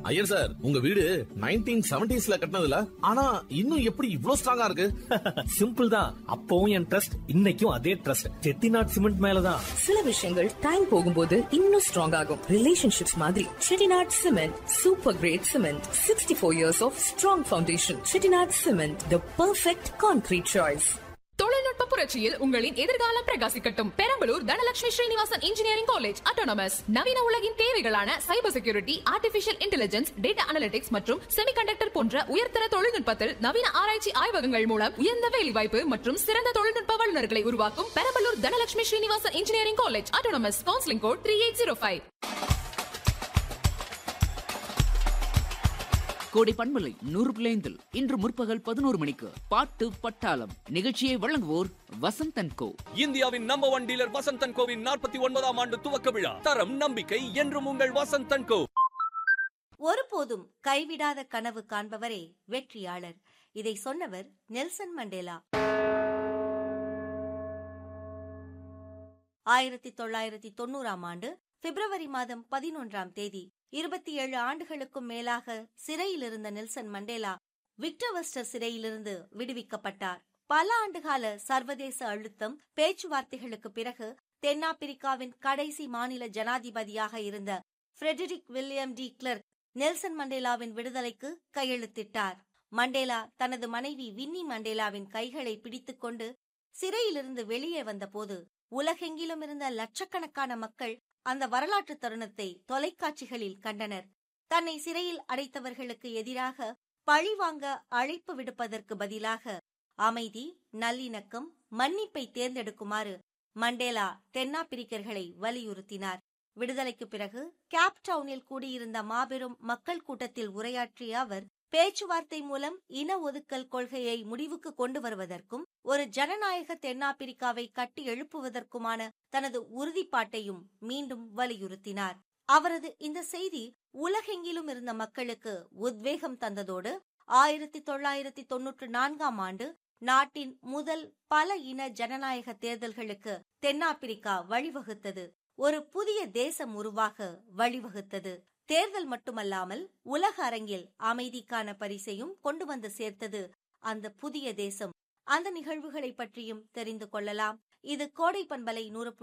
Iyer sir உங்க வீடு nineteen செவன்டிஸ்ல கட்டினதுல ஆனா இன்னும் எப்படி இவ்ளோ ஸ்ட்ராங்கா இருக்கு சிம்பிள் தான் அப்பவும் என் ட்ரஸ்ட் இன்னைக்கும் அதே ட்ரஸ்ட் செட்டிநாட் சிமெண்ட் மேலதான் சில விஷயங்கள் டைம் போகும்போது இன்னும் ஸ்ட்ராங் ஆகும் ரிலேஷன்ஷிப்ஸ் மாதிரி Chettinad cement super great cement sixty four years of strong foundation Chettinad cement the perfect concrete choice தொழில்நுட்ப புரட்சியில் உங்களின் எதிர்காலம் பிரகாசிக்கட்டும் Perambalur Dhanalakshmi Srinivasan engineering college autonomous நவீன உலகின் தேவைகளான cyber security artificial intelligence data analytics மற்றும் செமிகண்டக்டர் போன்ற உயர்தர தொழில்நுட்பத்தில் நவீன ஆராய்ச்சி ஆய்வகங்கள் மூலம் உயர்ந்த வேலைவாய்ப்பு மற்றும் சிறந்த தொழில்நுட்ப வல்லுநர்களை உருவாக்கும் Perambalur Dhanalakshmi Srinivasan engineering college autonomous counselling code three eight zero five கோடை பண்பலை நூறு பிள்ளைந்தில் இன்று முற்பகல் பதினோரு மணிக்கு பாட்டு பட்டாளம் நிகழ்ச்சியை வழங்குவோர் வசந்தன் கோ இந்தியாவின் நம்பர் ஒன் டீலர் வசந்தன் கோவின் நாற்பத்தி ஒன்பதாம் ஆண்டு துவக்க விழா தரம் நம்பிக்கை என்றும் உங்கள் வசந்தன் கோ ஒருபோதும் கைவிடாத கனவு காண்பவரே வெற்றியாளர் இதை சொன்னவர் நெல்சன் மண்டேலா ஆயிரத்தி தொள்ளாயிரத்தி தொண்ணூறாம் ஆண்டு பிப்ரவரி மாதம் பதினொன்றாம் தேதி இருபத்தி ஏழு ஆண்டுகளுக்கும் மேலாக சிறையில் இருந்த நெல்சன் மண்டேலா விக்டர்வெஸ்டர் சிறையிலிருந்து விடுவிக்கப்பட்டார் பல ஆண்டுகால சர்வதேச அழுத்தம் பேச்சுவார்த்தைகளுக்கு பிறகு தென்னாப்பிரிக்காவின் கடைசி மாநில ஜனாதிபதியாக இருந்த Frederik Willem de Klerk Nelson மண்டேலாவின் விடுதலைக்கு கையெழுத்திட்டார் மண்டேலா தனது மனைவி வின்னி மண்டேலாவின் கைகளை பிடித்துக்கொண்டு சிறையிலிருந்து வெளியே வந்தபோது உலகெங்கிலும் இருந்த லட்சக்கணக்கான மக்கள் அந்த வரலாற்று தருணத்தை தொலைக்காட்சிகளில் கண்டனர் தன்னை சிறையில் அடைத்தவர்களுக்கு எதிராக பழிவாங்க அழைப்பு விடுப்பதற்கு பதிலாக அமைதி நல்லிணக்கம் மன்னிப்பை தேர்ந்தெடுக்குமாறு மண்டேலா தென்னாப்பிரிக்கர்களை வலியுறுத்தினார் விடுதலைக்கு பிறகு கேப்டவுனில் கூடியிருந்த மாபெரும் மக்கள் கூட்டத்தில் உரையாற்றிய அவர் பேச்சுவார்த்தை மூலம் இன ஒதுக்கல் கொள்கையை முடிவுக்கு கொண்டு வருவதற்கும் ஒரு ஜனநாயக தென்னாப்பிரிக்காவை கட்டி எழுப்புவதற்குமான தனது உறுதிப்பாட்டையும் மீண்டும் வலியுறுத்தினார் அவரது இந்த செய்தி உலகெங்கிலும் இருந்த மக்களுக்கு உத்வேகம் தந்ததோடு ஆயிரத்தி தொள்ளாயிரத்தி தொன்னூற்று நான்காம் ஆண்டு நாட்டின் முதல் பல இன ஜனநாயக தேர்தல்களுக்கு தென்னாப்பிரிக்கா வழிவகுத்தது ஒரு புதிய தேசம் உருவாக வழிவகுத்தது தேர்தல் மட்டுமல்லாமல் உலக அரங்கில் அமைதிக்கான பரிசையும் கொண்டு வந்து சேர்த்தது அந்த புதிய தேசம் அந்த நிகழ்வுகளை பற்றியும் தெரிந்து கொள்ளலாம் இது கோடை பண்பலை நூறு